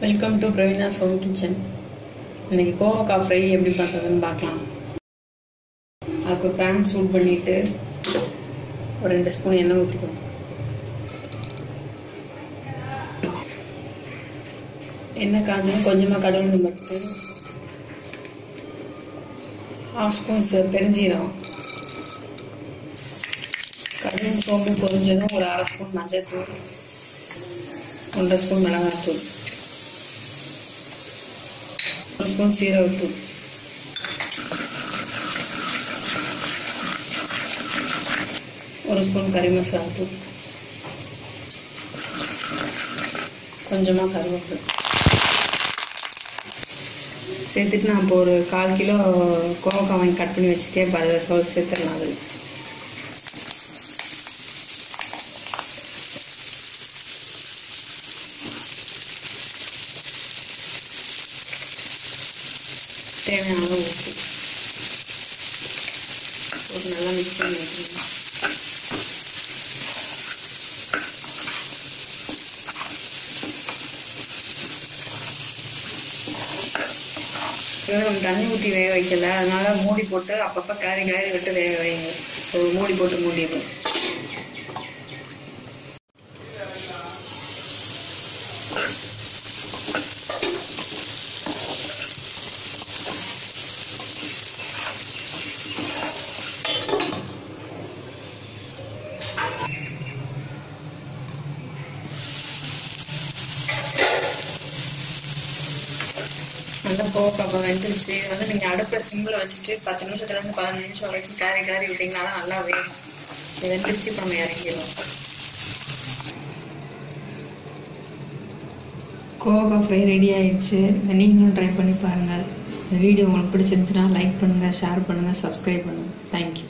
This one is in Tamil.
welcome to Praveena home kitchen இன்னைக்கு கோவக்காய் ஃப்ரை எப்படி பண்ணுறதுன்னு பார்க்கலாம் அதுக்கு ஒரு பேன் சூட் பண்ணிட்டு ஒரு ரெண்டு ஸ்பூன் எண்ணெய் ஊற்றிக்கணும் எண்ணெய் காஞ்சதும் கொஞ்சமாக கடவுள் பருப்பு ஹாஃப் ஸ்பூன்ஸ் பெருஞ்சீரகம் கடுகு சோம்பு பொரிஞ்சதும் ஒரு அரை ஸ்பூன் மஞ்சள்தூள் ஒன்றரை ஸ்பூன் மிளகாத்தூள் ஒரு ஸ்பூன் சீரகத்தூள் ஒரு ஸ்பூன் கறி மசாலா தூள் கொஞ்சமாக கருவேப்பிலை சேர்த்துட்டு நான் இப்போ ஒரு கால் கிலோ கோவக்காய் வாங்கி கட் பண்ணி வச்சுருக்கேன் இப்போ அதை சொல் சேர்த்துடலாம் அதில் தேவையான அளவு உப்பு ஒரு நல்லா மிக்ஸ் பண்ணி வச்சுருங்க நம்ம தண்ணி ஊற்றி வேக வைக்கல அதனால மூடி போட்டு அப்பப்போ கிளறி கிளறி விட்டு வேக வைங்க ஒரு மூடி போட்டு மூடிடுவோம் நல்லா கோவக்காய் வெந்துருச்சு இது வந்து நீங்கள் அடுப்பில் சிம்மில் வச்சுட்டு பத்து நிமிஷத்துலேருந்து பதினஞ்சு நிமிஷம் வரைக்கும் கிளறி கிளறி விட்டிங்கன்னா தான் நல்லா வேகும் இது வெந்துருச்சு இப்போ நம்ம இறங்கிடுவோம் கோவக்காய் ஃப்ரை ரெடி ஆயிடுச்சு இதை நீங்களும் ட்ரை பண்ணி பாருங்கள் இந்த வீடியோ உங்களுக்கு பிடிச்சிருந்துச்சுன்னா லைக் பண்ணுங்கள் ஷேர் பண்ணுங்கள் சப்ஸ்கிரைப் பண்ணுங்கள் தேங்க்யூ